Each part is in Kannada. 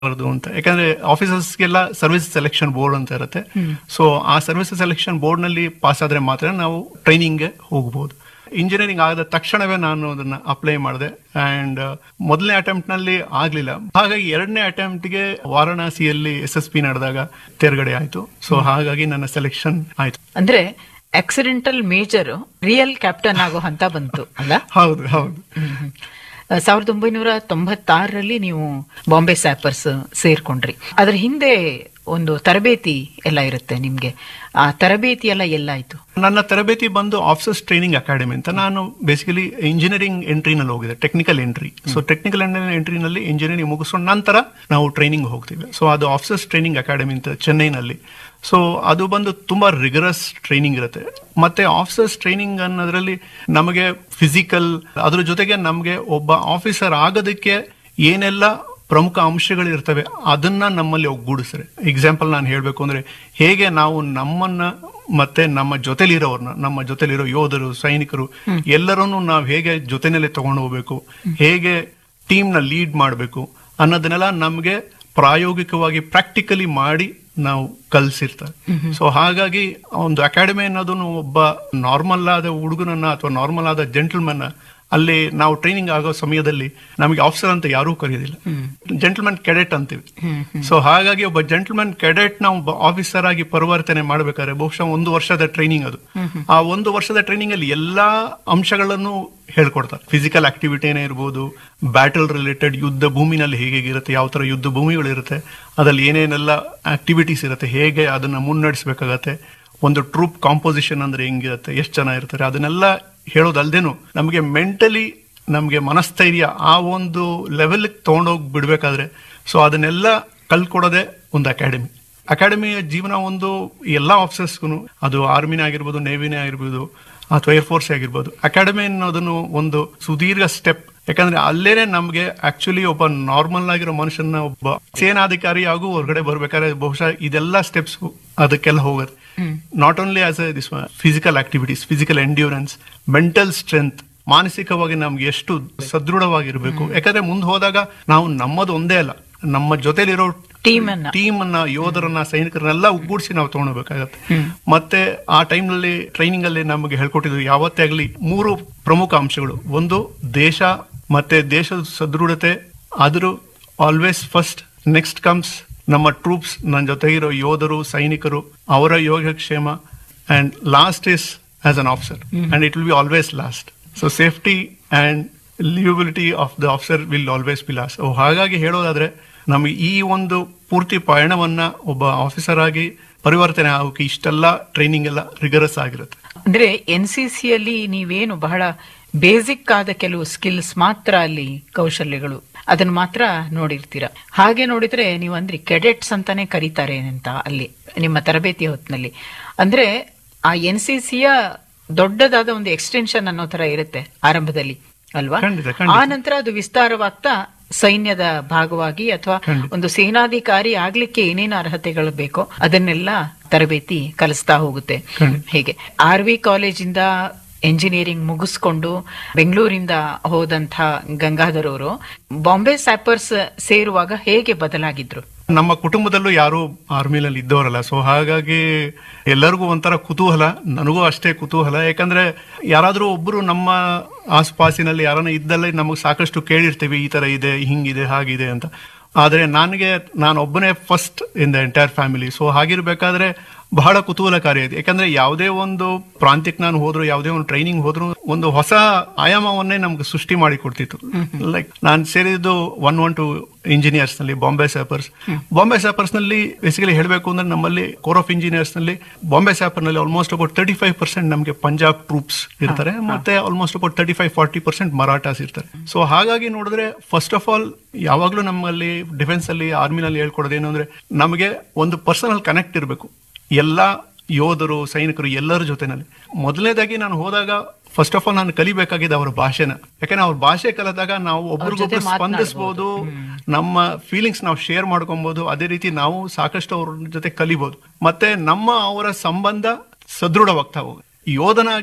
ಬರದು ಅಂತ ಯಾಕಂದ್ರೆ ಆಫೀಸರ್ಸ್ಗೆಲ್ಲ ಸರ್ವಿಸ್ ಸೆಲೆಕ್ಷನ್ ಬೋರ್ಡ್ ಅಂತ ಇರುತ್ತೆ ಸೊ ಆ ಸರ್ವಿಸ್ ಸೆಲೆಕ್ಷನ್ ಬೋರ್ಡ್ ನಲ್ಲಿ ಪಾಸ್ ಆದ್ರೆ ಮಾತ್ರ ನಾವು ಟ್ರೈನಿಂಗ್ಗೆ ಹೋಗಬಹುದು ಇಂಜಿನಿಯರಿಂಗ್ ಆದ ತಕ್ಷಣವೇ ನಾನು ಅದನ್ನ ಅಪ್ಲೈ ಮಾಡಿದೆ ಅಂಡ್ ಮೊದಲನೇ ಅಟೆಂಪ್ಟ್ ನಲ್ಲಿ ಆಗ್ಲಿಲ್ಲ ಹಾಗಾಗಿ ಎರಡನೇ ಅಟೆಂಪ್ಟ್ ಗೆ ವಾರಣಾಸಿಯಲ್ಲಿ ಎಸ್ ಎಸ್ ಪಿ ನಡೆದಾಗ ತೇರ್ಗಡೆ ಆಯ್ತು ಸೊ ಹಾಗಾಗಿ ನನ್ನ ಸೆಲೆಕ್ಷನ್ ಆಯ್ತು ಅಂದ್ರೆ ಆಕ್ಸಿಡೆಂಟಲ್ ಮೇಜರ್ ರಿಯಲ್ ಕ್ಯಾಪ್ಟನ್ ಆಗೋ ಹಂತ ಬಂತು ಅಲ್ಲ ಹೌದು ಹೌದು ಸಾವಿರದ ಒಂಬೈನೂರ ತೊಂಬತ್ತಾರರಲ್ಲಿ ನೀವು ಬಾಂಬೆ ಸ್ಯಾಪರ್ಸ್ ಸೇರ್ಕೊಂಡ್ರಿ ಅದ್ರ ಹಿಂದೆ ಒಂದು ತರಬೇತಿ ಎಲ್ಲ ಇರುತ್ತೆ ನಿಮ್ಗೆ ಆ ತರಬೇತಿ ಎಲ್ಲ ಎಲ್ಲಾಯ್ತು ನನ್ನ ತರಬೇತಿ ಬಂದು ಆಫೀಸರ್ಸ್ ಟ್ರೈನಿಂಗ್ ಅಕಾಡೆಮಿ ಅಂತ ನಾನು ಬೇಸಿಕಲಿ ಇಂಜಿನಿಯರಿಂಗ್ ಎಂಟ್ರಿನಲ್ಲಿ ಹೋಗಿದೆ ಟೆಕ್ನಿಕಲ್ ಎಂಟ್ರಿ ಸೊ ಟೆಕ್ನಿಕಲ್ ಎಂಟ್ರಿನಲ್ಲಿ ಇಂಜಿನಿಯರಿಂಗ್ ಮುಗಿಸ್ಕೊಂಡ ನಂತರ ನಾವು ಟ್ರೈನಿಂಗ್ ಹೋಗ್ತೀವಿ ಸೊ ಅದು ಆಫೀಸರ್ಸ್ ಟ್ರೈನಿಂಗ್ ಅಕಾಡೆಮಿ ಅಂತ ಚೆನ್ನೈನಲ್ಲಿ ಸೊ ಅದು ಬಂದು ತುಂಬಾ ರಿಗರಸ್ ಟ್ರೈನಿಂಗ್ ಇರುತ್ತೆ ಮತ್ತೆ ಆಫೀಸರ್ಸ್ ಟ್ರೈನಿಂಗ್ ಅನ್ನೋದ್ರಲ್ಲಿ ನಮಗೆ ಫಿಸಿಕಲ್ ಅದ್ರ ಜೊತೆಗೆ ನಮಗೆ ಒಬ್ಬ ಆಫೀಸರ್ ಆಗೋದಕ್ಕೆ ಏನೆಲ್ಲ ಪ್ರಮುಖ ಅಂಶಗಳಿರ್ತವೆ ಅದನ್ನ ನಮ್ಮಲ್ಲಿ ಒಗ್ಗೂಡಿಸ್ತಾರೆ ಎಕ್ಸಾಂಪಲ್ ನಾನು ಹೇಳಬೇಕು ಅಂದ್ರೆ ಹೇಗೆ ನಾವು ನಮ್ಮನ್ನ ಮತ್ತೆ ನಮ್ಮ ಜೊತೆಲಿರೋರ್ನ ನಮ್ಮ ಜೊತೆಲಿರೋ ಯೋಧರು ಸೈನಿಕರು ಎಲ್ಲರನ್ನು ನಾವು ಹೇಗೆ ಜೊತೆನಲ್ಲಿ ತಗೊಂಡು ಹೋಗ್ಬೇಕು ಹೇಗೆ ಟೀಮ್ ನ ಲೀಡ್ ಮಾಡಬೇಕು ಅನ್ನೋದನ್ನೆಲ್ಲ ನಮಗೆ ಪ್ರಾಯೋಗಿಕವಾಗಿ ಪ್ರಾಕ್ಟಿಕಲಿ ಮಾಡಿ ನಾವು ಕಲ್ಸಿರ್ತಾರೆ ಸೊ ಹಾಗಾಗಿ ಒಂದು ಅಕಾಡೆಮಿ ಅನ್ನೋದನ್ನು ಒಬ್ಬ ನಾರ್ಮಲ್ ಆದ ಹುಡುಗನನ್ನ ಅಥವಾ ನಾರ್ಮಲ್ ಆದ ಜೆಂಟಲ್ಮನ್ ಅಲ್ಲಿ ನಾವು ಟ್ರೈನಿಂಗ್ ಆಗೋ ಸಮಯದಲ್ಲಿ ನಮಗೆ ಆಫೀಸರ್ ಅಂತ ಯಾರೂ ಕರೆಯೋದಿಲ್ಲ ಜೆಂಟಲ್ಮನ್ ಕೆಡೆಟ್ ಅಂತೀವಿ ಸೊ ಹಾಗಾಗಿ ಒಬ್ಬ ಜೆಂಟಲ್ಮನ್ ಕೆಡೆಟ್ ನಾವು ಒಬ್ಬ ಆಫೀಸರ್ ಆಗಿ ಪರಿವರ್ತನೆ ಮಾಡಬೇಕಾದ್ರೆ ಬಹುಶಃ ಒಂದು ವರ್ಷದ ಟ್ರೈನಿಂಗ್ ಅದು ಆ ಒಂದು ವರ್ಷದ ಟ್ರೈನಿಂಗ್ ಅಲ್ಲಿ ಎಲ್ಲಾ ಅಂಶಗಳನ್ನು ಹೇಳ್ಕೊಡ್ತಾರೆ ಫಿಸಿಕಲ್ ಆಕ್ಟಿವಿಟಿನೇ ಇರ್ಬೋದು ಬ್ಯಾಟಲ್ ರಿಲೇಟೆಡ್ ಯುದ್ಧ ಭೂಮಿನಲ್ಲಿ ಹೇಗೆ ಇರುತ್ತೆ ಯಾವ ತರ ಯುದ್ಧ ಭೂಮಿಗಳಿರುತ್ತೆ ಅದ್ರಲ್ಲಿ ಏನೇನೆಲ್ಲ ಆಕ್ಟಿವಿಟೀಸ್ ಇರುತ್ತೆ ಹೇಗೆ ಅದನ್ನ ಮುನ್ನಡೆಸಬೇಕಾಗತ್ತೆ ಒಂದು ಟ್ರೂಪ್ ಕಾಂಪೋಸಿಷನ್ ಅಂದ್ರೆ ಹೆಂಗಿರುತ್ತೆ ಎಷ್ಟು ಜನ ಇರ್ತಾರೆ ಅದನ್ನೆಲ್ಲ ಹೇಳೋದಲ್ದೇನು ನಮಗೆ ಮೆಂಟಲಿ ನಮಗೆ ಮನಸ್ಥೈರ್ಯ ಆ ಒಂದು ಲೆವೆಲ್ ತಗೊಂಡೋಗಿ ಬಿಡ್ಬೇಕಾದ್ರೆ ಸೊ ಅದನ್ನೆಲ್ಲ ಕಲ್ಕೊಡೋದೇ ಒಂದು ಅಕಾಡೆಮಿ ಅಕಾಡೆಮಿಯ ಜೀವನ ಒಂದು ಎಲ್ಲಾ ಆಫೀಸರ್ಸ್ಗೂ ಅದು ಆರ್ಮಿನೇ ಆಗಿರ್ಬೋದು ನೇವಿನೇ ಆಗಿರ್ಬೋದು ಅಥವಾ ಏರ್ಫೋರ್ಸ್ ಆಗಿರ್ಬೋದು ಅಕಾಡೆಮಿ ಅನ್ನೋದನ್ನು ಒಂದು ಸುದೀರ್ಘ ಸ್ಟೆಪ್ ಯಾಕಂದ್ರೆ ಅಲ್ಲೇನೆ ನಮ್ಗೆ ಆಕ್ಚುಲಿ ಒಬ್ಬ ನಾರ್ಮಲ್ ಆಗಿರೋ ಮನುಷ್ಯನ ಒಬ್ಬ ಸೇನಾಧಿಕಾರಿ ಹಾಗೂ ಹೊರಗಡೆ ಬರ್ಬೇಕಾದ್ರೆ ಬಹುಶಃ ಇದೆಲ್ಲ ಸ್ಟೆಪ್ಸ್ ಅದಕ್ಕೆಲ್ಲ ಹೋಗುತ್ತೆ not only as a this physical activities physical endurance mental strength ಮಾನಸಿಕವಾಗಿ ನಮ್ಗೆ ಎಷ್ಟು ಸದೃಢವಾಗಿರ್ಬೇಕು ಯಾಕಂದ್ರೆ ಮುಂದೆ ಹೋದಾಗ ನಾವು ನಮ್ಮದು ಒಂದೇ ಅಲ್ಲ ನಮ್ಮ ಜೊತೆಲಿರೋ ಟೀಮ್ ಅನ್ನ ಟೀಮ್ ಅನ್ನ ಯೋಧರನ್ನ ಸೈನಿಕರನ್ನೆಲ್ಲ ಒಗ್ಗೂಡಿಸಿ ನಾವು ತಗೊಳ್ಬೇಕಾಗತ್ತೆ ಮತ್ತೆ ಆ ಟೈಮ್ ನಲ್ಲಿ ಟ್ರೈನಿಂಗ್ ಅಲ್ಲಿ ನಮಗೆ ಹೇಳ್ಕೊಟ್ಟಿದ್ರು ಯಾವತ್ತೇ ಆಗಲಿ ಮೂರು ಪ್ರಮುಖ ಅಂಶಗಳು ಒಂದು ದೇಶ ಮತ್ತೆ ದೇಶದ ಸದೃಢತೆ ಆದರೂ ಆಲ್ವೇಸ್ ಫಸ್ಟ್ ನೆಕ್ಸ್ಟ್ ಕಮ್ಸ್ ನಮ್ಮ ಟ್ರೂಪ್ಸ್ ನನ್ನ ಜೊತೆಗಿರೋ ಯೋಧರು ಸೈನಿಕರು ಅವರ ಯೋಗಕ್ಷೇಮ and last is as an officer and it will be always last so safety and livability of the officer will always be last ಹಾಗಾಗಿ ಹೇಳೋದಾದ್ರೆ ನಮಗೆ ಈ ಒಂದು ಪೂರ್ತಿ ಪಯಣವನ್ನ ಒಬ್ಬ ಆಫೀಸರ್ ಆಗಿ ಪರಿವರ್ತನೆ ಆಗೋಕೆ ಇಷ್ಟೆಲ್ಲ ಟ್ರೈನಿಂಗ್ ಎಲ್ಲ ರಿಗರಸ್ ಆಗಿರುತ್ತೆ ಅಂದ್ರೆ ಎನ್ ಸಿ ಸಿಯಲ್ಲಿ ನೀವೇನು ಬಹಳ ಬೇಸಿಕ್ ಆದ ಕೆಲವು ಸ್ಕಿಲ್ಸ್ ಮಾತ್ರ ಅಲ್ಲಿ ಕೌಶಲ್ಯಗಳು ಅದನ್ನ ಮಾತ್ರ ನೋಡಿರ್ತೀರ ಹಾಗೆ ನೋಡಿದ್ರೆ ನೀವು ಅಂದ್ರೆ ಕೆಡೆಟ್ಸ್ ಅಂತಾನೆ ಕರೀತಾರೆ ಅಂತ ಅಲ್ಲಿ ನಿಮ್ಮ ತರಬೇತಿ ಹೊತ್ತಿನಲ್ಲಿ ಅಂದ್ರೆ ಆ ಎನ್ ಸಿ ಸಿಯ ದೊಡ್ಡದಾದ ಒಂದು ಎಕ್ಸ್ಟೆನ್ಷನ್ ಅನ್ನೋ ತರ ಇರುತ್ತೆ ಆರಂಭದಲ್ಲಿ ಅಲ್ವಾ ಖಂಡಿತ, ಖಂಡಿತ. ಆ ನಂತರ ಅದು ವಿಸ್ತಾರವಾಗ್ತಾ ಸೈನ್ಯದ ಭಾಗವಾಗಿ ಅಥವಾ ಒಂದು ಸೇನಾಧಿಕಾರಿ ಆಗ್ಲಿಕ್ಕೆ ಏನೇನು ಅರ್ಹತೆಗಳು ಬೇಕೋ ಅದನ್ನೆಲ್ಲ ತರಬೇತಿ ಕಲಿಸ್ತಾ ಹೋಗುತ್ತೆ ಹೇಗೆ ಆರ್ ವಿ ಕಾಲೇಜಿಂದ ಎಂಜಿನಿಯರಿಂಗ್ ಮುಗಿಸ್ಕೊಂಡು ಬೆಂಗಳೂರಿಂದ ಹೋದಂಥ ಗಂಗಾಧರ್ ಅವರು ಬಾಂಬೆ ಸ್ಯಾಪರ್ಸ್ ಸೇರುವಾಗ ಹೇಗೆ ಬದಲಾಗಿದ್ರು ನಮ್ಮ ಕುಟುಂಬದಲ್ಲೂ ಯಾರು ಆರ್ಮಿನಲ್ಲಿ ಇದ್ದವರಲ್ಲ ಸೊ ಹಾಗಾಗಿ ಎಲ್ಲರಿಗೂ ಒಂಥರ ಕುತೂಹಲ ನನಗೂ ಅಷ್ಟೇ ಕುತೂಹಲ ಯಾಕಂದ್ರೆ ಯಾರಾದ್ರೂ ಒಬ್ರು ನಮ್ಮ ಆಸುಪಾಸಿನಲ್ಲಿ ಯಾರನ್ನ ಇದ್ದಲ್ಲಿ ನಮಗೆ ಸಾಕಷ್ಟು ಕೇಳಿರ್ತೀವಿ ಈ ತರ ಇದೆ ಹಿಂಗಿದೆ ಹಾಗಿದೆ ಅಂತ ಆದ್ರೆ ನನಗೆ ನಾನು ಒಬ್ಬನೇ first in the entire family so ಹಾಗಿರ್ಬೇಕಾದ್ರೆ ಬಹಳ ಕುತೂಹಲಕಾರಿ ಇದೆ ಯಾಕಂದ್ರೆ ಯಾವುದೇ ಒಂದು ಪ್ರಾಂತ್ಯಕ್ಕೆ ನಾನು ಹೋದ್ರು ಯಾವುದೇ ಒಂದು ಟ್ರೈನಿಂಗ್ ಹೋದ್ರು ಒಂದು ಹೊಸ ಆಯಾಮವನ್ನೇ ನಮ್ಗೆ ಸೃಷ್ಟಿ ಮಾಡಿ ಕೊಡ್ತಿತ್ತು ಲೈಕ್ ನಾನು ಸೇರಿದ್ದು ಒನ್ ಒನ್ ಟು ಇಂಜಿನಿಯರ್ಸ್ ನಲ್ಲಿ ಬಾಂಬೆ ಸ್ಯಾಪರ್ಸ್ ಬಾಂಬೆ ಸ್ಯಾಪರ್ಸ್ ನಲ್ಲಿ ಬೇಸಿಕಲಿ ಹೇಳಬೇಕು ಅಂದ್ರೆ ನಮ್ಮಲ್ಲಿ ಕೋರ್ ಆಫ್ ಇಂಜಿನಿಯರ್ಸ್ ನಲ್ಲಿ ಬಾಂಬೆ ಸ್ಯಾಪರ್ ನಲ್ಲಿ almost about thirty five percent ನಮಗೆ ಪಂಜಾಬ್ ಟ್ರೂಪ್ಸ್ ಇರ್ತಾರೆ ಮತ್ತೆ almost about thirty five forty percent Marathas ಇರ್ತಾರೆ ಸೊ ಹಾಗಾಗಿ ನೋಡಿದ್ರೆ ಫಸ್ಟ್ ಆಫ್ ಆಲ್ ಯಾವಾಗ್ಲೂ ನಮ್ಮಲ್ಲಿ ಡಿಫೆನ್ಸ್ ಅಲ್ಲಿ ಆರ್ಮಿನಲ್ಲಿ ಹೇಳ್ಕೊಡೋದೇನು ಅಂದ್ರೆ ನಮಗೆ ಒಂದು ಪರ್ಸನಲ್ ಕನೆಕ್ಟ್ ಇರಬೇಕು ಎಲ್ಲಾ ಯೋಧರು ಸೈನಿಕರು ಎಲ್ಲರ ಜೊತೆನಲ್ಲಿ ಮೊದಲನೇದಾಗಿ ನಾನು ಹೋದಾಗ ಫಸ್ಟ್ ಆಫ್ ಆಲ್ ನಾನು ಕಲಿಬೇಕಾಗಿದೆ ಅವರ ಭಾಷೆನ ಯಾಕಂದ್ರೆ ಅವ್ರ ಭಾಷೆ ಕಲಿತಾಗ ನಾವು ಒಬ್ರಿಗೊಬ್ರು ಸ್ಪಂದಿಸಬಹುದು ನಮ್ಮ ಫೀಲಿಂಗ್ಸ್ ನಾವು ಶೇರ್ ಮಾಡ್ಕೊಬಹುದು ಅದೇ ರೀತಿ ನಾವು ಸಾಕಷ್ಟು ಅವ್ರ ಜೊತೆ ಕಲಿಬಹುದು ಮತ್ತೆ ನಮ್ಮ ಅವರ ಸಂಬಂಧ ಸದೃಢವಾಗ್ತಾ ಹೋಗುತ್ತೆ ಯೋಧನಾಗಿ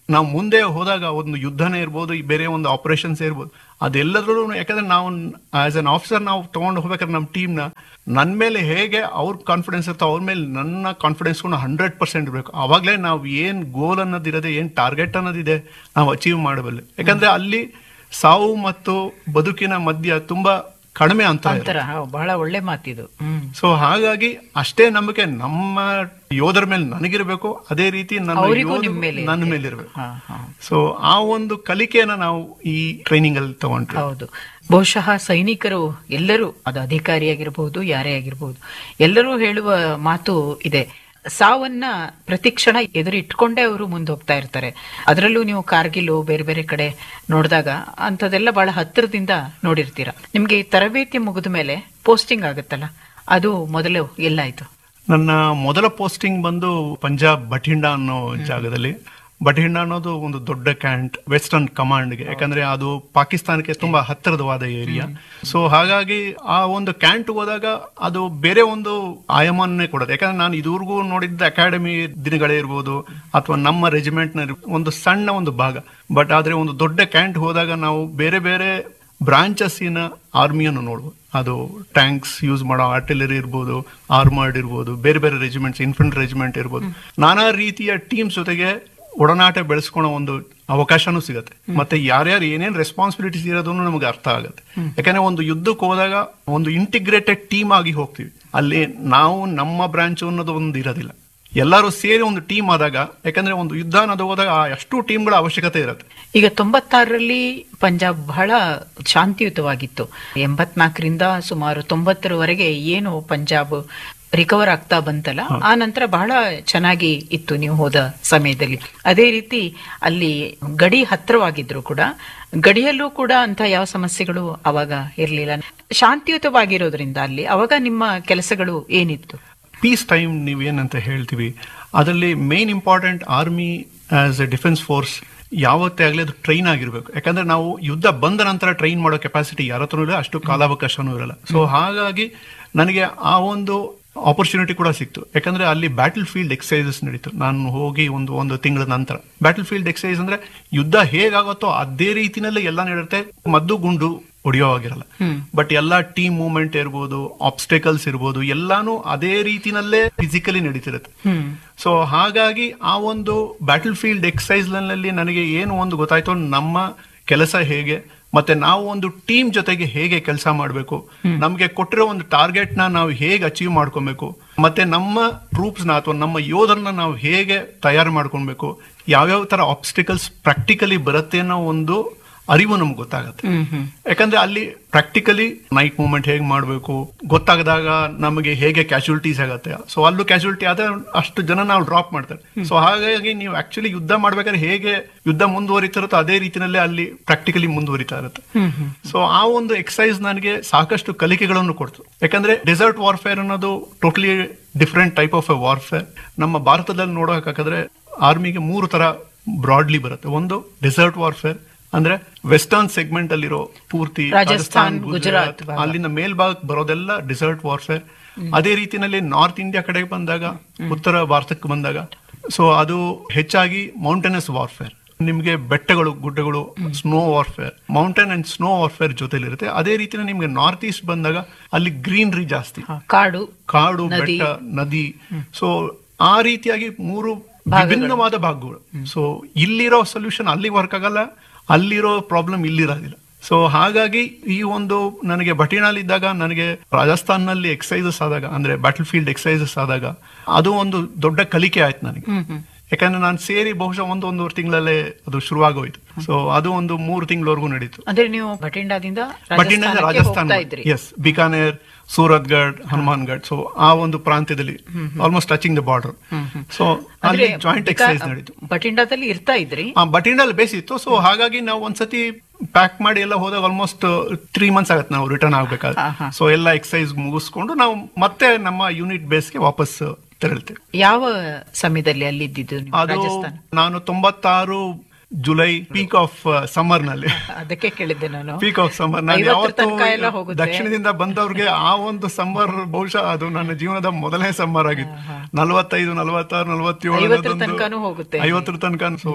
ನಾವು ಮುಂದೆ ಹೋದಾಗ ಒಂದು ಯುದ್ಧನೇ ಇರ್ಬೋದು ಈ ಬೇರೆ ಒಂದು ಆಪರೇಷನ್ಸ್ ಇರ್ಬೋದು ಅದೆಲ್ಲದ್ರೂ ಯಾಕಂದ್ರೆ ನಾವು ಆಸ್ ಅನ್ ಆಫೀಸರ್ ನಾವು ತಗೊಂಡು ಹೋಗ್ಬೇಕಾದ್ರೆ ನಮ್ಮ ಟೀಮ್ನ ನನ್ನ ಮೇಲೆ ಹೇಗೆ ಅವ್ರ ಕಾನ್ಫಿಡೆನ್ಸ್ ಇರ್ತೋ ಅವ್ರ ಮೇಲೆ ನನ್ನ ಕಾನ್ಫಿಡೆನ್ಸ್ ಕೂಡ ಹಂಡ್ರೆಡ್ ಪರ್ಸೆಂಟ್ ಇರಬೇಕು ಅವಾಗಲೇ ನಾವು ಏನ್ ಗೋಲ್ ಅನ್ನೋದಿರದೆ ಏನ್ ಟಾರ್ಗೆಟ್ ಅನ್ನೋದಿದೆ ನಾವು ಅಚೀವ್ ಮಾಡಬಲ್ಲೆ ಯಾಕಂದ್ರೆ ಅಲ್ಲಿ ಸಾವು ಮತ್ತು ಬದುಕಿನ ಮಧ್ಯ ತುಂಬಾ ಕಡಿಮೆ ಅಂತ ಅಂತರ ಹಾ, ಬಹಳ ಒಳ್ಳೆ ಮಾತಿದು ಹ್ಮ್ ಸೊ ಹಾಗಾಗಿ ಅಷ್ಟೇ ನಂಬಿಕೆ ನಮ್ಮ ಯೋಧರ ಮೇಲೆ ನನಗಿರ್ಬೇಕು ಅದೇ ರೀತಿ ನನ್ನ ಅವರಿಗೂ ಯೋಧರು ನಿಮ್ ಮೇಲೆ ನನ್ನ ಇದೆ. ಮೇಲೆ ಇರಬೇಕು ಹಾ, ಹಾ. ಸೊ ಆ ಒಂದು ಕಲಿಕೆಯನ್ನ ನಾವು ಈ ಟ್ರೈನಿಂಗ್ ಅಲ್ಲಿ ತಗೊಂಡ್ರೆ ಹೌದು ಬಹುಶಃ ಸೈನಿಕರು ಎಲ್ಲರೂ ಅದು ಅಧಿಕಾರಿಯಾಗಿರ್ಬಹುದು ಯಾರೇ ಆಗಿರ್ಬಹುದು ಎಲ್ಲರೂ ಹೇಳುವ ಮಾತು ಇದೆ ಸಾವನ್ನ ಪ್ರತಿಕ್ಷಣ ಎದುರಿಟ್ಕೊಂಡೇ ಅವರು ಮುಂದೆ ಹೋಗ್ತಾ ಇರ್ತಾರೆ ಅದರಲ್ಲೂ ನೀವು ಕಾರ್ಗಿಲು ಬೇರೆ ಬೇರೆ ಕಡೆ ನೋಡಿದಾಗ ಅಂಥದ್ದೆಲ್ಲ ಬಹಳ ಹತ್ತಿರದಿಂದ ನೋಡಿರ್ತೀರ ನಿಮ್ಗೆ ಈ ತರಬೇತಿ ಮುಗಿದ ಮೇಲೆ ಪೋಸ್ಟಿಂಗ್ ಆಗುತ್ತಲ್ಲ ಅದು ಮೊದಲು ಎಲ್ಲಾಯ್ತು ನನ್ನ ಮೊದಲ ಪೋಸ್ಟಿಂಗ್ ಬಂದು ಪಂಜಾಬ್ ಬಠಿಂಡ ಅನ್ನೋ ಜಾಗದಲ್ಲಿ ಬಠಿಂಡ ಅನ್ನೋದು ಒಂದು ದೊಡ್ಡ ಕ್ಯಾಂಟ್ ವೆಸ್ಟರ್ನ್ ಕಮಾಂಡ್ಗೆ ಯಾಕಂದ್ರೆ ಅದು ಪಾಕಿಸ್ತಾನಕ್ಕೆ ತುಂಬಾ ಹತ್ತಿರದವಾದ ಏರಿಯಾ ಸೊ ಹಾಗಾಗಿ ಆ ಒಂದು ಕ್ಯಾಂಟ್ ಹೋದಾಗ ಅದು ಬೇರೆ ಒಂದು ಆಯಾಮನ್ನೇ ಕೊಡೋದು ಯಾಕಂದ್ರೆ ನಾನು ಇದುವರೆಗೂ ನೋಡಿದ್ದ ಅಕಾಡೆಮಿ ದಿನಗಳೇ ಇರ್ಬೋದು ಅಥವಾ ನಮ್ಮ ರೆಜಿಮೆಂಟ್ ನ ಒಂದು ಸಣ್ಣ ಒಂದು ಭಾಗ ಬಟ್ ಆದ್ರೆ ಒಂದು ದೊಡ್ಡ ಕ್ಯಾಂಟ್ ಹೋದಾಗ ನಾವು ಬೇರೆ ಬೇರೆ ಬ್ರಾಂಚಸ್ಸಿನ ಆರ್ಮಿಯನ್ನು ನೋಡ್ಬೋದು ಅದು ಟ್ಯಾಂಕ್ಸ್ ಯೂಸ್ ಮಾಡೋ ಆರ್ಟಿಲರಿ ಇರ್ಬೋದು ಆರ್ಮರ್ಡ್ ಇರ್ಬೋದು ಬೇರೆ ಬೇರೆ ರೆಜಿಮೆಂಟ್ಸ್ ಇನ್ಫೆಂಟ್ ರೆಜಿಮೆಂಟ್ ಇರ್ಬೋದು ನಾನಾ ರೀತಿಯ ಟೀಮ್ಸ್ ಜೊತೆಗೆ ಒಡನಾಟ ಬೆಳೆಸ್ಕೊಳೋ ಒಂದು ಅವಕಾಶನೂ ಸಿಗತ್ತೆ ಮತ್ತೆ ಯಾರ್ಯಾರು ಏನೇನ್ ರೆಸ್ಪಾನ್ಸಿಬಿಲಿಟೀಸ್ ಇರೋದನ್ನು ನಮಗೆ ಅರ್ಥ ಆಗುತ್ತೆ ಯಾಕಂದ್ರೆ ಒಂದು ಯುದ್ಧಕ್ಕೆ ಹೋದಾಗ ಒಂದು ಇಂಟಿಗ್ರೇಟೆಡ್ ಟೀಮ್ ಆಗಿ ಹೋಗ್ತೀವಿ ಅಲ್ಲಿ ನಾವು ನಮ್ಮ ಬ್ರಾಂಚ್ ಅನ್ನೋದು ಒಂದು ಇರೋದಿಲ್ಲ ಎಲ್ಲರೂ ಸೇರಿ ಒಂದು ಟೀಮ್ ಆದಾಗ ಯಾಕಂದ್ರೆ ಒಂದು ಯುದ್ಧ ಅನ್ನೋದು ಹೋದಾಗ ಆ ಅಷ್ಟು ಟೀಮ್ಗಳ ಅವಶ್ಯಕತೆ ಇರುತ್ತೆ ಈಗ ತೊಂಬತ್ತಾರರಲ್ಲಿ ಪಂಜಾಬ್ ಬಹಳ ಶಾಂತಿಯುತವಾಗಿತ್ತು ಎಂಬತ್ನಾಲ್ಕರಿಂದ ಸುಮಾರು ತೊಂಬತ್ತರವರೆಗೆ ಏನು ಪಂಜಾಬ್ ರಿಕವರ್ ಆಗ್ತಾ ಬಂತಲ್ಲ ಆ ನಂತರ ಬಹಳ ಚೆನ್ನಾಗಿ ಇತ್ತು ನೀವು ಹೋದ ಸಮಯದಲ್ಲಿ ಅದೇ ರೀತಿ ಅಲ್ಲಿ ಗಡಿ ಹತ್ತಿರವಾಗಿದ್ರು ಕೂಡ ಗಡಿಯಲ್ಲೂ ಕೂಡ ಅಂತ ಯಾವ ಸಮಸ್ಯೆಗಳು ಅವಾಗ ಇರಲಿಲ್ಲ ಶಾಂತಿಯುತವಾಗಿರೋದ್ರಿಂದ ಅಲ್ಲಿ ಅವಾಗ ನಿಮ್ಮ ಕೆಲಸಗಳು ಏನಿತ್ತು ಪೀಸ್ ಟೈಮ್ ನೀವೇನಂತ ಹೇಳ್ತೀವಿ ಅದರಲ್ಲಿ main important army as a defence force ಯಾವತ್ತೇ ಆಗಲಿ ಅದು ಟ್ರೈನ್ ಆಗಿರ್ಬೇಕು ಯಾಕಂದ್ರೆ ನಾವು ಯುದ್ಧ ಬಂದ ನಂತರ ಟ್ರೈನ್ ಮಾಡೋ ಕೆಪಾಸಿಟಿ ಯಾರ ಹತ್ರನೂ ಇಲ್ಲ ಅಷ್ಟು ಕಾಲಾವಕಾಶನೂ ಇರಲ್ಲ ಸೊ ಹಾಗಾಗಿ ನನಗೆ ಆ ಒಂದು ಆಪರ್ಚುನಿಟಿ ಕೂಡ ಸಿಕ್ತು ಯಾಕಂದ್ರೆ ಅಲ್ಲಿ ಬ್ಯಾಟಲ್ ಫೀಲ್ಡ್ ಎಕ್ಸಸೈಸಸ್ ನಡೀತು ನಾನು ಹೋಗಿ ಒಂದು ಒಂದು ತಿಂಗಳ ನಂತರ ಬ್ಯಾಟಲ್ ಫೀಲ್ಡ್ ಎಕ್ಸಸೈಸ್ ಅಂದ್ರೆ ಯುದ್ಧ ಹೇಗಾಗುತ್ತೋ ಅದೇ ರೀತಿನಲ್ಲೇ ಎಲ್ಲ ನಡೆಯುತ್ತೆ ಮದ್ದು ಗುಂಡು ಹೊಡೆಯೋ ಆಗಿರಲ್ಲ ಬಟ್ ಎಲ್ಲಾ ಟೀಮ್ ಮೂವ್ಮೆಂಟ್ ಇರ್ಬೋದು ಆಬ್ಸ್ಟೆಕಲ್ಸ್ ಇರ್ಬೋದು ಎಲ್ಲಾನು ಅದೇ ರೀತಿನಲ್ಲೇ ಫಿಸಿಕಲಿ ನಡೀತಿರುತ್ತೆ ಸೊ ಹಾಗಾಗಿ ಆ ಒಂದು ಬ್ಯಾಟಲ್ ಫೀಲ್ಡ್ ಎಕ್ಸಸೈಸ್ ನಲ್ಲಿ ನನಗೆ ಏನು ಒಂದು ಗೊತ್ತಾಯ್ತು ನಮ್ಮ ಕೆಲಸ ಹೇಗೆ ಮತ್ತೆ ನಾವು ಒಂದು ಟೀಮ್ ಜೊತೆಗೆ ಹೇಗೆ ಕೆಲಸ ಮಾಡಬೇಕು ನಮಗೆ ಕೊಟ್ಟಿರೋ ಒಂದು ಟಾರ್ಗೆಟ್ ನ ನಾವು ಹೇಗೆ ಅಚೀವ್ ಮಾಡ್ಕೊಬೇಕು ಮತ್ತೆ ನಮ್ಮ ಟ್ರೂಪ್ಸ್ ನ ಅಥವಾ ನಮ್ಮ ಯೋಧರನ್ನ ನಾವು ಹೇಗೆ ತಯಾರು ಮಾಡ್ಕೊಳ್ಬೇಕು ಯಾವ್ಯಾವ ತರ ಆಬ್ಸ್ಟಿಕಲ್ಸ್ ಪ್ರಾಕ್ಟಿಕಲಿ ಬರುತ್ತೆ ಅನ್ನೋ ಒಂದು ಅರಿವು ನಮ್ಗೆ ಗೊತ್ತಾಗತ್ತೆ ಯಾಕಂದ್ರೆ ಅಲ್ಲಿ ಪ್ರಾಕ್ಟಿಕಲಿ ನೈಟ್ ಮೂವ್ಮೆಂಟ್ ಹೇಗೆ ಮಾಡಬೇಕು ಗೊತ್ತಾಗದಾಗ ನಮಗೆ ಹೇಗೆ ಕ್ಯಾಶುಲಿಟೀಸ್ ಆಗತ್ತೆ ಸೊ ಅಲ್ಲೂ ಕ್ಯಾಶುಲಿಟಿ ಆದ್ರೆ ಅಷ್ಟು ಜನ ನಾವು ಡ್ರಾಪ್ ಮಾಡ್ತಾರೆ ಸೊ ಹಾಗಾಗಿ ನೀವು ಆಕ್ಚುಲಿ ಯುದ್ಧ ಮಾಡ್ಬೇಕಾದ್ರೆ ಹೇಗೆ ಯುದ್ಧ ಮುಂದುವರಿತಿರುತ್ತೋ ಅದೇ ರೀತಿನಲ್ಲೇ ಅಲ್ಲಿ ಪ್ರಾಕ್ಟಿಕಲಿ ಮುಂದುವರಿತಾ ಇರುತ್ತೆ ಸೊ ಆ ಒಂದು ಎಕ್ಸಸೈಸ್ ನನಗೆ ಸಾಕಷ್ಟು ಕಲಿಕೆಗಳನ್ನು ಕೊಡ್ತು ಯಾಕಂದ್ರೆ ಡೆಸರ್ಟ್ ವಾರ್ಫೇರ್ ಅನ್ನೋದು totally different type of a warfare ನಮ್ಮ ಭಾರತದಲ್ಲಿ ನೋಡೋಕಾದ್ರೆ ಆರ್ಮಿಗೆ ಮೂರು ತರ ಬ್ರಾಡ್ಲಿ ಬರುತ್ತೆ ಒಂದು ಡೆಸರ್ಟ್ ವಾರ್ಫೇರ್ ಅಂದ್ರೆ ವೆಸ್ಟರ್ನ್ ಸೆಗ್ಮೆಂಟ್ ಅಲ್ಲಿರೋ ಪೂರ್ತಿ ರಾಜಸ್ಥಾನ್, ಗುಜರಾತ್ ಭಾಗ. ಅಲ್ಲಿಂದ ಮೇಲ್ಭಾಗಕ್ಕೆ ಬರೋದೆಲ್ಲ ಡಿಸರ್ಟ್ ವಾರ್ಫೇರ್ ಅದೇ ರೀತಿನಲ್ಲಿ ನಾರ್ತ್ ಇಂಡಿಯಾ ಕಡೆಗೆ ಬಂದಾಗ ಉತ್ತರ ಭಾರತಕ್ಕೆ ಬಂದಾಗ ಸೊ ಅದು ಹೆಚ್ಚಾಗಿ ಮೌಂಟೇನಸ್ ವಾರ್ಫೇರ್ ನಿಮ್ಗೆ ಬೆಟ್ಟಗಳು ಗುಡ್ಡಗಳು snow warfare mountain and snow warfare ಜೊತೆಲಿರುತ್ತೆ ಅದೇ ರೀತಿನ ನಿಮ್ಗೆ ನಾರ್ತ್ ಈಸ್ಟ್ ಬಂದಾಗ ಅಲ್ಲಿ ಗ್ರೀನರಿ ಜಾಸ್ತಿ ಹ, ಕಾಡು ಕಾಡು ನದಿ. ಬೆಟ್ಟ ನದಿ ಸೊ ಆ ರೀತಿಯಾಗಿ ಮೂರು ವಿಭಿನ್ನವಾದ ಭಾಗಗಳು ಸೊ ಇಲ್ಲಿರೋ ಸೊಲ್ಯೂಷನ್ ಅಲ್ಲಿ ವರ್ಕ್ ಆಗಲ್ಲ ಅಲ್ಲಿರೋ ಪ್ರಾಬ್ಲಮ್ ಇಲ್ಲಿರೋದಿಲ್ಲ ಸೊ ಹಾಗಾಗಿ ಈ ಒಂದು ನನಗೆ ಬಟಿನಾಲಿದ್ದಾಗ ನನಗೆ ರಾಜಸ್ಥಾನ್ನಲ್ಲಿ ಎಕ್ಸಸೈಸಸ್ ಆದಾಗ ಅಂದ್ರೆ ಬ್ಯಾಟಲ್ ಫೀಲ್ಡ್ ಎಕ್ಸಸೈಸಸ್ ಆದಾಗ ಅದು ಒಂದು ದೊಡ್ಡ ಕಲಿಕೆ ಆಯ್ತು ನನಗೆ ಯಾಕಂದ್ರೆ ನಾನು ಸೇರಿ ಬಹುಶಃ ಒಂದು ಒಂದೂವರೆ ತಿಂಗಳಲ್ಲೇ ಅದು ಶುರುವಾಗೋಯ್ತು ಸೊ ಅದು ಒಂದು ಮೂರು ತಿಂಗಳವರೆಗೂ ನಡೀತು ಅಂದ್ರೆ ನೀವು ಭಟಿಂಡಾದಿಂದ ಬಟಿಂಡ ರಾಜಸ್ಥಾನಕ್ಕೆ ರಾಜಸ್ಥಾನ ಹೋಗ್ತಾ ಇದ್ರಿ ಎಸ್ ಬಿಕಾನೇರ್ ಸೂರತ್ಗಢ್ ಹನುಮಾನ್ಗಢ್ ಸೊ ಆ ಒಂದು ಪ್ರಾಂತ್ಯದಲ್ಲಿ almost touching the border so ಅಲ್ಲಿ ಅಂದ್ರೆ ಜಾಯಿಂಟ್ ಬಿಕಾ- ಎಕ್ಸಸೈಸ್ ನಡೀತು ಭಟಿಂಡಾದಲ್ಲಿ ಇರ್ತಾ ಇದ್ರಿ ಆ ಬಟಿಂಡಲ್ಲಿ ಬೇಸಿತ್ತು ಸೊ ಹಾಗಾಗಿ ನಾವು ಒಂದ್ಸತಿ ಪ್ಯಾಕ್ ಮಾಡಿ ಎಲ್ಲ ಹೋದಾಗ ಆಲ್ಮೋಸ್ಟ್ ತ್ರೀ ಮಂತ್ಸ್ ಆಗತ್ತೆ ನಾವು ರಿಟರ್ನ್ ಹಾ, ಹಾ. ಆಗ್ಬೇಕಾದ್ರೆ ಸೊ ಎಲ್ಲ ಎಕ್ಸಸೈಸ್ ಮುಗಿಸ್ಕೊಂಡು ನಾವು ಮತ್ತೆ ನಮ್ಮ ಯೂನಿಟ್ ಬೇಸ್ಗೆ ವಾಪಸ್ ತೆರಳ್ತೇವೆ ಯಾವ ಸಮಯದಲ್ಲಿ ಅಲ್ಲಿದ್ದಿದ್ದು ನೀವು ಅದು ರಾಜಸ್ಥಾನ ನಾನು ತೊಂಬತ್ತಾರು ಜುಲೈ ಪೀಕ್ ಆಫ್ ಸಮ್ಮರ್ ನಲ್ಲಿ ಅದಕ್ಕೆ ಕೇಳಿದ್ದೆ ನಾನು ಪೀಕ್ ಆಫ್ ಸಮ್ಮರ್ ನಾನು ಐವತ್ತರ ಯಾವತ್ತೂ ತನಕ ಎಲ್ಲ ಹೋಗುತ್ತೆ. ದಕ್ಷಿಣದಿಂದ ಬಂದವ್ರಿಗೆ ಆ ಒಂದು ಸಮ್ಮರ್ ಬಹುಶಃ ಅದು ನನ್ನ ಜೀವನದ ಮೊದಲನೇ ಸಮ್ಮರ್ ಆಗಿತ್ತು ನಲವತ್ತೈದು ನಲವತ್ತಾರು ನಲವತ್ತೇಳು ಐವತ್ತರ ಅನ್ನೋದೊಂದು- ತನಕನೂ ಹೋಗುತ್ತೆ. ಐವತ್ತರ ತನಕ ಸೊ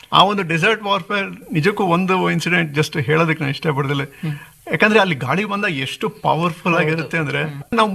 ಆ ಒಂದು ಡೆಸರ್ಟ್ ವಾರ್ಫೇರ್ ನಿಜಕ್ಕೂ ಒಂದು ಇನ್ಸಿಡೆಂಟ್ ಜಸ್ಟ್ ಹೇಳೋದಕ್ಕೆ ನಾನು ಇಷ್ಟಪಡೋದಿಲ್ಲ ಯಾಕಂದ್ರೆ ಅಲ್ಲಿ ಗಾಳಿ ಬಂದಾಗ ಎಷ್ಟು ಪವರ್ಫುಲ್ ಆಗಿರುತ್ತೆ ಅಂದ್ರೆ ನಾವು